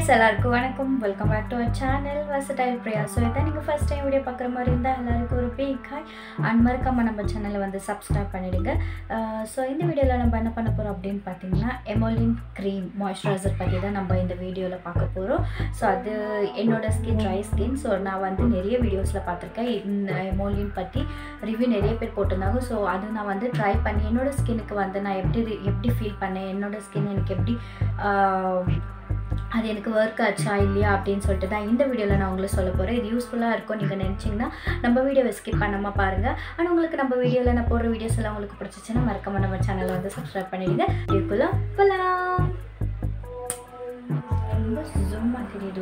guys எல்லாருக்கும் வணக்கம் welcome back to our channel வசடைல் பிரியா ஸோ இதான் நீங்கள் ஃபஸ்ட் டைம் வீடியோ பார்க்குற மாதிரி இருந்தால் எல்லாருக்கும் ஒரு பிக் ஹாய் அண்ட் மறக்காமல் நம்ம சேனலை வந்து சப்ஸ்கிரைப் பண்ணிவிடுங்க ஸோ இந்த வீடியோவில் நம்ம என்ன பண்ண போகிறோம் அப்படின்னு பார்த்தீங்கன்னா எமோலின் க்ரீம் மாய்ஸ்சரைசர் பற்றி தான் நம்ம இந்த வீடியோவில் பார்க்க போகிறோம் ஸோ அது என்னோட ஸ்கின் ட்ரை ஸ்கின் ஸோ நான் வந்து நிறைய வீடியோஸில் பார்த்துருக்கேன் இந்த எமோலின் பற்றி ரிவ்யூ நிறைய பேர் போட்டிருந்தாங்க ஸோ அது நான் வந்து ட்ரை பண்ணி என்னோட ஸ்கின்னுக்கு வந்து நான் எப்படி எப்படி ஃபீல் பண்ணேன் என்னோட ஸ்கின் எனக்கு எப்படி ஆஹ், அது எனக்கு ஒர்க் ஆச்சா இல்லையா அப்படின்னு சொல்லிட்டு தான் இந்த வீடியோவில் நான் உங்களுக்கு சொல்ல போகிறேன் இது யூஸ்ஃபுல்லாக இருக்கும் நீங்கள் நினச்சிங்கன்னா நம்ம வீடியோவை ஸ்கிப் பண்ணாமல் பாருங்கள் ஆனால் உங்களுக்கு நம்ம வீடியோவில் நான் போடுற வீடியோஸ் எல்லாம் உங்களுக்கு பிடிச்சிச்சுன்னா மறக்காம நம்ம சேனலை வந்து சப்ஸ்கிரைப் பண்ணிடுங்க வீடியோக்குள்ளே போகலாம் ரொம்ப ஜூமாக தெரியுது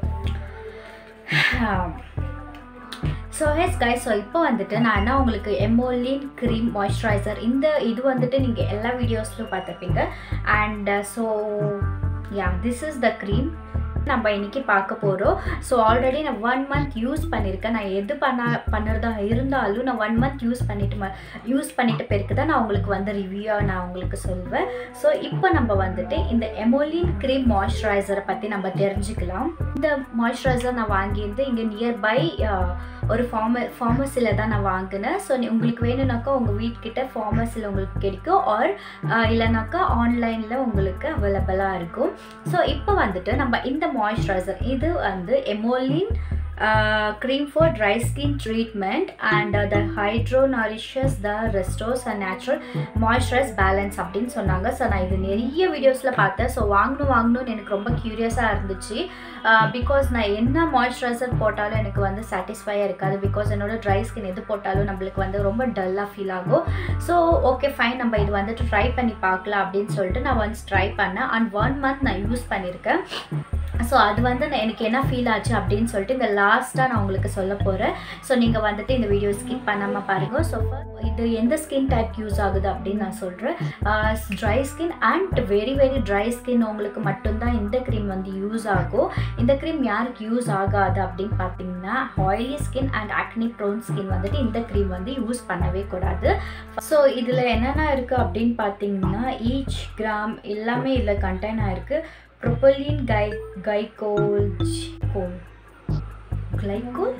ஸோ ஹெஸ் கைஸ் ஸோ இப்போ வந்துட்டு நான் என்ன உங்களுக்கு எமோலின் க்ரீம் மாய்ஸ்சரைசர் இந்த இது வந்துட்டு நீங்கள் எல்லா வீடியோஸ்லையும் பார்த்துருப்பீங்க and so ya this is the cream நம்ம இன்னைக்கு பார்க்க போகிறோம் ஸோ ஆல்ரெடி நான் ஒன் மந்த் யூஸ் பண்ணியிருக்கேன் நான் எது பண்ண பண்ணுறதா இருந்தாலும் நான் ஒன் மந்த் யூஸ் பண்ணிட்டு ம யூஸ் பண்ணிட்ட பிறகு தான் நான் உங்களுக்கு வந்து ரிவ்யூவாக நான் உங்களுக்கு சொல்வேன் ஸோ இப்போ நம்ம வந்துட்டு இந்த எமோலின் க்ரீம் மாய்ஸ்சரைசரை பற்றி நம்ம தெரிஞ்சுக்கலாம் இந்த மாய்ஸ்சரைசர் நான் வாங்கியிருந்து இங்கே நியர்பை ஒரு ஃபார்ம ஃபார்மஸியில் தான் நான் வாங்கினேன் ஸோ உங்களுக்கு வேணும்னாக்கா உங்கள் வீட்கிட்ட ஃபார்மஸில் உங்களுக்கு கிடைக்கும் ஆர் இல்லைனாக்கா ஆன்லைனில் உங்களுக்கு அவைலபிளாக இருக்கும் ஸோ இப்போ வந்துட்டு நம்ம இந்த மாய்ஸ்சரைசர் இது வந்து Emolene cream for dry skin treatment and the hydro nourishes the restores and natural moisturise balance அப்படின்னு சொன்னாங்க ஸோ நான் இது நிறைய வீடியோஸில் பார்த்தேன் ஸோ வாங்கணும் வாங்கணும்னு எனக்கு ரொம்ப க்யூரியஸாக இருந்துச்சு பிகாஸ் நான் என்ன மாய்ஸ்சரைசர் போட்டாலும் எனக்கு வந்து சாட்டிஸ்ஃபையாக இருக்காது பிகாஸ் என்னோட ட்ரை ஸ்கின் எது போட்டாலும் நம்மளுக்கு வந்து ரொம்ப டல்லாக ஃபீல் ஆகும் ஸோ ஓகே ஃபைன் நம்ம இது வந்துட்டு ட்ரை பண்ணி பார்க்கலாம் அப்படின்னு சொல்லிட்டு நான் ஒன்ஸ் ட்ரை பண்ணேன் அண்ட் ஒன் மந்த் நான் யூஸ் பண்ணியிருக்கேன் ஸோ அது வந்து நான் எனக்கு என்ன ஃபீல் ஆச்சு அப்படின்னு சொல்லிட்டு இந்த லாஸ்ட்டாக நான் உங்களுக்கு சொல்ல போகிறேன் ஸோ நீங்கள் வந்துட்டு இந்த வீடியோ ஸ்கிப் பண்ணாமல் பாருங்கள் ஸோ இது எந்த ஸ்கின் டைப் யூஸ் ஆகுது அப்படின்னு நான் சொல்கிறேன் dry skin and very very dry skin உங்களுக்கு மட்டும்தான் இந்த க்ரீம் வந்து யூஸ் ஆகும் இந்த க்ரீம் யாருக்கு யூஸ் ஆகாது அப்படின்னு பார்த்தீங்கன்னா oily skin and acne prone skin வந்துட்டு இந்த க்ரீம் வந்து யூஸ் பண்ணவே கூடாது ஸோ இதில் என்னென்ன இருக்குது அப்படின்னு பார்த்தீங்கன்னா ஈச் கிராம் எல்லாமே இதில் கண்டெயின் ஆயிருக்கு ப்ரொபலின் கை கைகோல் கோல் கிளைகோல்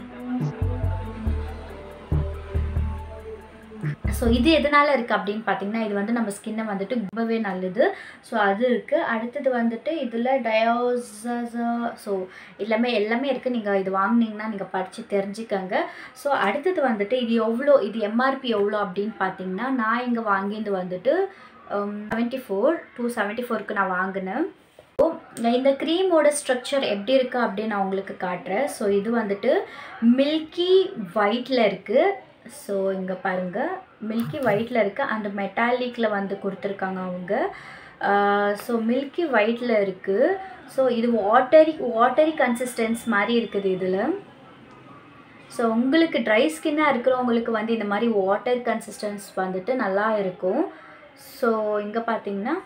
ஸோ இது எதனால் இருக்குது அப்படின்னு பார்த்தீங்கன்னா இது வந்து நம்ம ஸ்கின்னை வந்துட்டு ரொம்பவே நல்லது ஸோ அது இருக்குது அடுத்தது வந்துட்டு இதில் டயோசா ஸோ எல்லாமே எல்லாமே இருக்குது நீங்கள் இது வாங்கினீங்கன்னா நீங்கள் படித்து தெரிஞ்சுக்கங்க ஸோ அடுத்தது வந்துட்டு இது எவ்வளோ இது எம்ஆர்பி எவ்வளோ அப்படின்னு பார்த்தீங்கன்னா நான் இங்கே வாங்கியது வந்துட்டு செவன்ட்டி ஃபோர் டூ செவன்ட்டி ஃபோருக்கு நான் வாங்கினேன் ஸோ இந்த க்ரீமோட ஸ்ட்ரக்சர் எப்படி இருக்குது அப்படின்னு நான் உங்களுக்கு காட்டுறேன் ஸோ இது வந்துட்டு மில்கி ஒயிட்டில் இருக்குது ஸோ இங்கே பாருங்கள் மில்கி ஒயிட்டில் இருக்குது அந்த மெட்டாலிக்கில் வந்து கொடுத்துருக்காங்க அவங்க ஸோ மில்கி ஒயிட்டில் இருக்குது ஸோ இது வாட்டரி வாட்டரி கன்சிஸ்டன்ஸ் மாதிரி இருக்குது இதில் ஸோ உங்களுக்கு ட்ரை ஸ்கின்னாக இருக்கிறவங்களுக்கு வந்து இந்த மாதிரி வாட்டர் கன்சிஸ்டன்ஸ் வந்துட்டு நல்லா இருக்கும் ஸோ இங்கே பார்த்தீங்கன்னா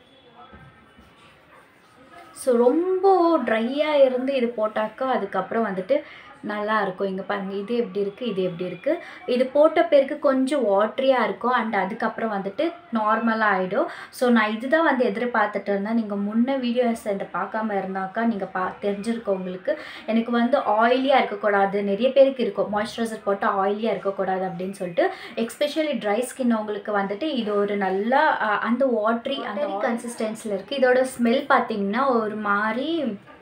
ஸோ ரொம்ப ட்ரையாக இருந்து இது போட்டாக்கா அதுக்கப்புறம் வந்துட்டு நல்லா இருக்கும் இங்கே பாருங்கள் இது எப்படி இருக்குது இது எப்படி இருக்குது இது போட்ட பேருக்கு கொஞ்சம் வாட்ரியாக இருக்கும் அண்ட் அதுக்கப்புறம் வந்துட்டு நார்மலாக ஆகிடும் ஸோ நான் இதுதான் வந்து எதிர்பார்த்துட்டு இருந்தேன் நீங்கள் முன்ன வீடியோஸ் இந்த பார்க்காம இருந்தாக்கா நீங்கள் பா தெரிஞ்சிருக்கோம் உங்களுக்கு எனக்கு வந்து ஆயிலியாக இருக்கக்கூடாது நிறைய பேருக்கு இருக்கும் மாய்ஸ்சரைசர் போட்டால் ஆயிலியாக இருக்கக்கூடாது அப்படின்னு சொல்லிட்டு எக்ஸ்பெஷலி ட்ரை ஸ்கின் உங்களுக்கு வந்துட்டு இது ஒரு நல்லா அஹ், அந்த வாட்ரி அந்த கன்சிஸ்டன்சியில் இருக்குது இதோட ஸ்மெல் பார்த்தீங்கன்னா ஒரு மாதிரி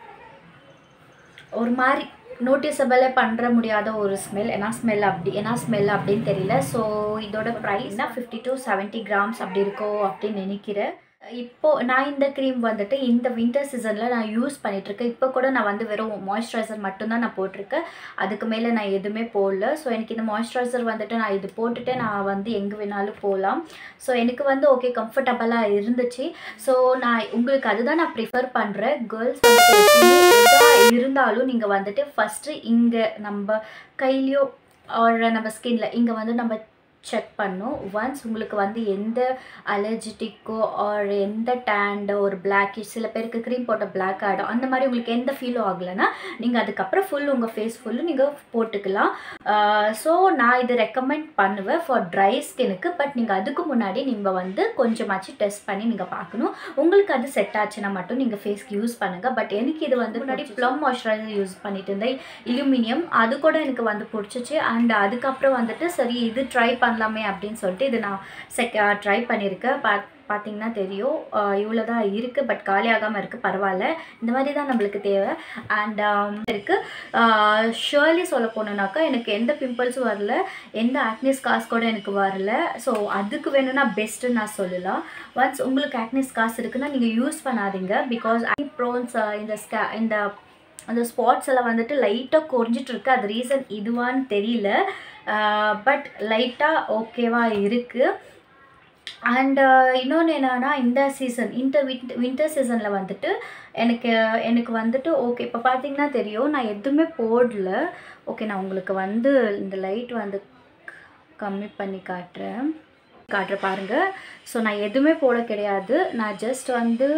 ஒரு மாதிரி நோட்டிசபிளே பண்ணுற முடியாத ஒரு ஸ்மெல் என்ன ஸ்மெல் அப்படி என்ன ஸ்மெல் அப்படின்னு தெரியல ஸோ இதோட ப்ரைஸ்னா ஃபிஃப்டி டு செவன்ட்டி கிராம்ஸ் அப்படி இருக்கும் அப்படின்னு நினைக்கிறேன் இப்போது நான் இந்த க்ரீம் வந்துட்டு இந்த வின்டர் சீசனில் நான் யூஸ் பண்ணிகிட்ருக்கேன் இப்போ கூட நான் வந்து வெறும் மாய்ஸ்சரைசர் மட்டும்தான் நான் போட்டிருக்கேன் அதுக்கு மேலே நான் எதுவுமே போடல ஸோ எனக்கு இந்த மாய்ஸ்சரைசர் வந்துட்டு நான் இது போட்டுட்டு நான் வந்து எங்கே வேணாலும் போகலாம் ஸோ எனக்கு வந்து ஓகே கம்ஃபர்டபுளாக இருந்துச்சு ஸோ நான் உங்களுக்கு அதுதான் நான் ப்ரிஃபர் பண்ணுறேன் கேர்ள்ஸ் வந்துட்டு எப்பயுமே எதா இருந்தாலும் நீங்கள் வந்துட்டு ஃபஸ்ட்டு இங்கே நம்ம கையிலையோ ஒரு நம்ம ஸ்கின்ல இங்கே வந்து நம்ம செக் பண்ணும் ஒன்ஸ் உங்களுக்கு வந்து எந்த அலர்ஜிட்டிக்கோ ஆர் எந்த டேண்டோ ஒரு பிளாக்கிஷ் சில பேருக்கு க்ரீம் போட்ட பிளாக் ஆகிடும் அந்த மாதிரி உங்களுக்கு எந்த ஃபீலும் ஆகலைன்னா நீங்கள் அதுக்கப்புறம் ஃபுல் உங்கள் ஃபேஸ் ஃபுல்லு நீங்கள் போட்டுக்கலாம் ஸோ நான் இது ரெக்கமெண்ட் பண்ணுவேன் ஃபார் ட்ரை ஸ்கினுக்கு பட் நீங்கள் அதுக்கு முன்னாடி நீங்கள் வந்து கொஞ்சமாச்சு டெஸ்ட் பண்ணி நீங்கள் பார்க்கணும் உங்களுக்கு அது செட் ஆச்சுன்னா மட்டும் நீங்கள் ஃபேஸ்க்கு யூஸ் பண்ணுங்கள் பட் எனக்கு இது வந்து முன்னாடி ப்ளம் மாய்ஸ்சரைசர் யூஸ் பண்ணிட்டு இருந்தேன் இலுமினியம் அது கூட எனக்கு வந்து பிடிச்சிச்சு அண்ட் அதுக்கப்புறம் வந்துட்டு சரி இது ட்ரை பண்ணலாமே அப்படின்னு சொல்லிட்டு இது நான் செக் ட்ரை பண்ணியிருக்கேன் பா பார்த்தீங்கன்னா தெரியும் இவ்வளோ தான் இருக்குது பட் காலி ஆகாமல் இருக்குது பரவாயில்ல இந்த மாதிரி தான் நம்மளுக்கு தேவை அண்ட் இருக்குது ஷுவர்லி சொல்ல போனோன்னாக்கா எனக்கு எந்த பிம்பிள்ஸும் வரல எந்த ஆக்னிஸ் காஸ் கூட எனக்கு வரல ஸோ அதுக்கு வேணும்னா பெஸ்ட்டுன்னு நான் சொல்லலாம் ஒன்ஸ் உங்களுக்கு ஆக்னிஸ் காசு இருக்குன்னா நீங்கள் யூஸ் பண்ணாதீங்க பிகாஸ் ஐ ப்ரோன்ஸ் இந்த ஸ்கே இந்த அந்த ஸ்பாட்ஸ் எல்லாம் வந்துட்டு லைட்டாக குறைஞ்சிட்டு இருக்கு அது ரீசன் இதுவான்னு தெரியல பட் லைட்டாக ஓகேவா இருக்குது அண்ட் இன்னொன்று என்னன்னா இந்த சீசன் இந்த வின் வின்டர் சீசனில் வந்துட்டு எனக்கு எனக்கு வந்துட்டு ஓகே இப்போ பார்த்தீங்கன்னா தெரியும் நான் எதுவுமே போடல ஓகே நான் உங்களுக்கு வந்து இந்த லைட் வந்து கம்மி பண்ணி காட்டுறேன் காட்டுற பாருங்க ஸோ நான் எதுவுமே போட கிடையாது நான் ஜஸ்ட் வந்து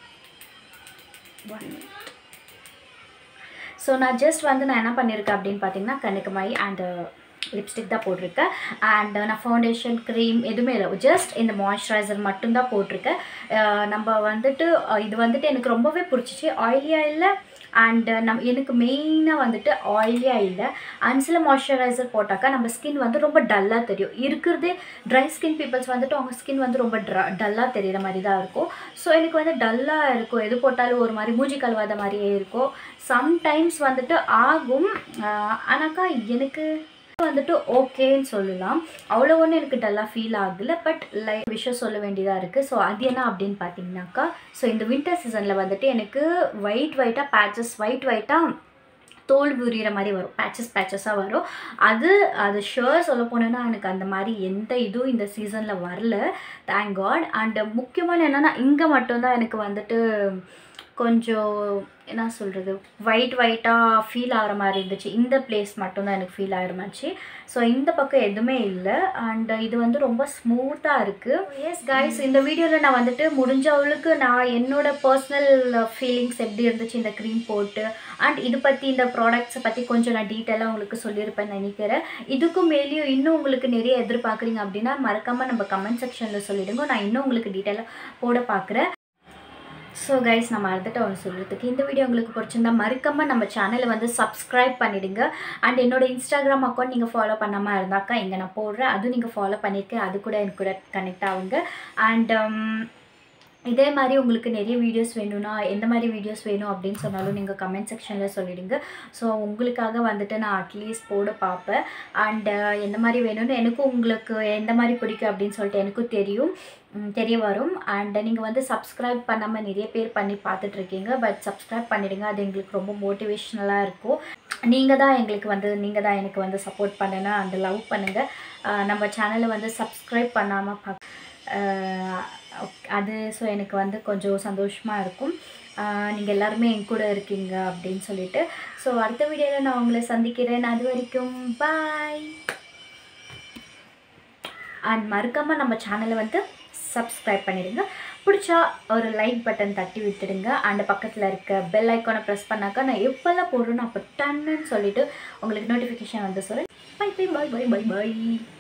ஒன் ஸோ நான் ஜஸ்ட் வந்து நான் என்ன பண்ணியிருக்கேன் அப்படின்னு பார்த்தீங்கன்னா கனகமாய் அண்ட் லிப்ஸ்டிக் தான் போட்டிருக்கேன் அண்ட் நான் ஃபவுண்டேஷன் க்ரீம் எதுவுமே இல்லை ஜஸ்ட் இந்த மாய்ஸ்சரைசர் மட்டும்தான் போட்டிருக்கேன் நம்ம வந்துட்டு இது வந்துட்டு எனக்கு ரொம்பவே பிடிச்சிச்சு ஆயிலியாக இல்லை அண்டு நம் எனக்கு மெயினாக வந்துட்டு ஆயிலியாக இல்லை அண்ட் சில மாய்ஸ்சரைசர் போட்டாக்கா நம்ம ஸ்கின் வந்து ரொம்ப டல்லாக தெரியும் இருக்கிறதே ட்ரை ஸ்கின் பீப்புள்ஸ் வந்துட்டு அவங்க ஸ்கின் வந்து ரொம்ப ட்ரா டல்லாக தெரிகிற மாதிரி தான் இருக்கும் ஸோ எனக்கு வந்து டல்லாக இருக்கும் எது போட்டாலும் ஒரு மாதிரி மூஞ்சி கழுவாத மாதிரியே இருக்கும் சம்டைம்ஸ் வந்துட்டு ஆகும் ஆனாக்கா எனக்கு வந்துட்டு ஓகேன்னு சொல்லலாம் அவ்வளோ ஒன்றும் எனக்கு டல்லாக ஃபீல் ஆகல பட் லைக் விஷயம் சொல்ல வேண்டியதாக இருக்குது ஸோ அது என்ன அப்படின்னு பார்த்தீங்கன்னாக்கா ஸோ இந்த வின்டர் சீசனில் வந்துட்டு எனக்கு ஒயிட் ஒயிட்டாக பேச்சஸ் ஒயிட் ஒயிட்டாக தோல் உரிகிற மாதிரி வரும் பேச்சஸ் பேச்சஸாக வரும் அது அது ஷுர் சொல்ல போனேன்னா எனக்கு அந்த மாதிரி எந்த இதுவும் இந்த சீசனில் வரல தேங்க் காட் அண்டு முக்கியமான என்னென்னா இங்கே மட்டும்தான் எனக்கு வந்துட்டு கொஞ்சம் என்ன சொல்கிறது ஒயிட் ஒயிட்டாக ஃபீல் ஆகிற மாதிரி இருந்துச்சு இந்த பிளேஸ் மட்டும்தான் எனக்கு ஃபீல் ஆகிற மாதிரி ஸோ இந்த பக்கம் எதுவுமே இல்லை அண்ட் இது வந்து ரொம்ப ஸ்மூத்தாக இருக்குது எஸ் கைஸ் இந்த வீடியோவில் நான் வந்துட்டு முடிஞ்சவளுக்கு நான் என்னோட பர்சனல் ஃபீலிங்ஸ் எப்படி இருந்துச்சு இந்த க்ரீம் போட்டு அண்ட் இது பற்றி இந்த ப்ராடக்ட்ஸை பற்றி கொஞ்சம் நான் டீட்டெயிலாக உங்களுக்கு சொல்லியிருப்பேன்னு நினைக்கிறேன் இதுக்கும் மேலேயும் இன்னும் உங்களுக்கு நிறைய எதிர்பார்க்குறீங்க அப்படின்னா மறக்காமல் நம்ம கமெண்ட் செக்ஷனில் சொல்லிவிடுங்க நான் இன்னும் உங்களுக்கு டீட்டெயிலாக போட பார்க்குறேன் ஸோ கைஸ் நான் மறந்துட்டு ஒன்று சொல்கிறதுக்கு இந்த வீடியோ உங்களுக்கு பிடிச்சிருந்தா மறக்காமல் நம்ம சேனலை வந்து சப்ஸ்கிரைப் பண்ணிவிடுங்க அண்ட் என்னோட இன்ஸ்டாகிராம் அக்கௌண்ட் நீங்கள் ஃபாலோ பண்ணாமல் இருந்தாக்கா இங்கே நான் போடுறேன் அதுவும் நீங்கள் ஃபாலோ பண்ணியிருக்கேன் அது கூட எனக்கு கூட கனெக்ட் ஆகுங்க அண்ட் இதே மாதிரி உங்களுக்கு நிறைய வீடியோஸ் வேணும்னா எந்த மாதிரி வீடியோஸ் வேணும் அப்படின்னு சொன்னாலும் நீங்கள் கமெண்ட் செக்ஷனில் சொல்லிடுங்க ஸோ உங்களுக்காக வந்துட்டு நான் அட்லீஸ்ட் போட பார்ப்பேன் அண்டு எந்த மாதிரி வேணும்னு எனக்கும் உங்களுக்கு எந்த மாதிரி பிடிக்கும் அப்படின்னு சொல்லிட்டு எனக்கும் தெரியும் தெரிய வரும் அண்ட் நீங்கள் வந்து சப்ஸ்கிரைப் பண்ணாமல் நிறைய பேர் பண்ணி பார்த்துட்ருக்கீங்க பட் சப்ஸ்கிரைப் பண்ணிவிடுங்க அது எங்களுக்கு ரொம்ப மோட்டிவேஷ்னலாக இருக்கும் நீங்கள் தான் எங்களுக்கு வந்து நீங்கள் தான் எனக்கு வந்து சப்போர்ட் பண்ணுன்னா அந்த லவ் பண்ணுங்கள் நம்ம சேனலை வந்து சப்ஸ்கிரைப் பண்ணாமல் பா அது ஸோ எனக்கு வந்து கொஞ்சம் சந்தோஷமாக இருக்கும் நீங்கள் எல்லாருமே என் கூட இருக்கீங்க அப்படின்னு சொல்லிட்டு ஸோ அடுத்த வீடியோவில் நான் உங்களை சந்திக்கிறேன் அது வரைக்கும் பாய் அண்ட் மறக்காமல் நம்ம சேனலை வந்து சப்ஸ்கிரைப் பண்ணிடுங்க பிடிச்சா ஒரு லைக் பட்டன் தட்டி விட்டுடுங்க அண்ட் பக்கத்தில் இருக்க பெல் ஐக்கானை ப்ரெஸ் பண்ணாக்கா நான் எப்போல்லாம் போடுறேன்னு அப்போ டன்னுன்னு சொல்லிவிட்டு உங்களுக்கு நோட்டிஃபிகேஷன் வந்து சொல்கிறேன் bye bye bye bye bye by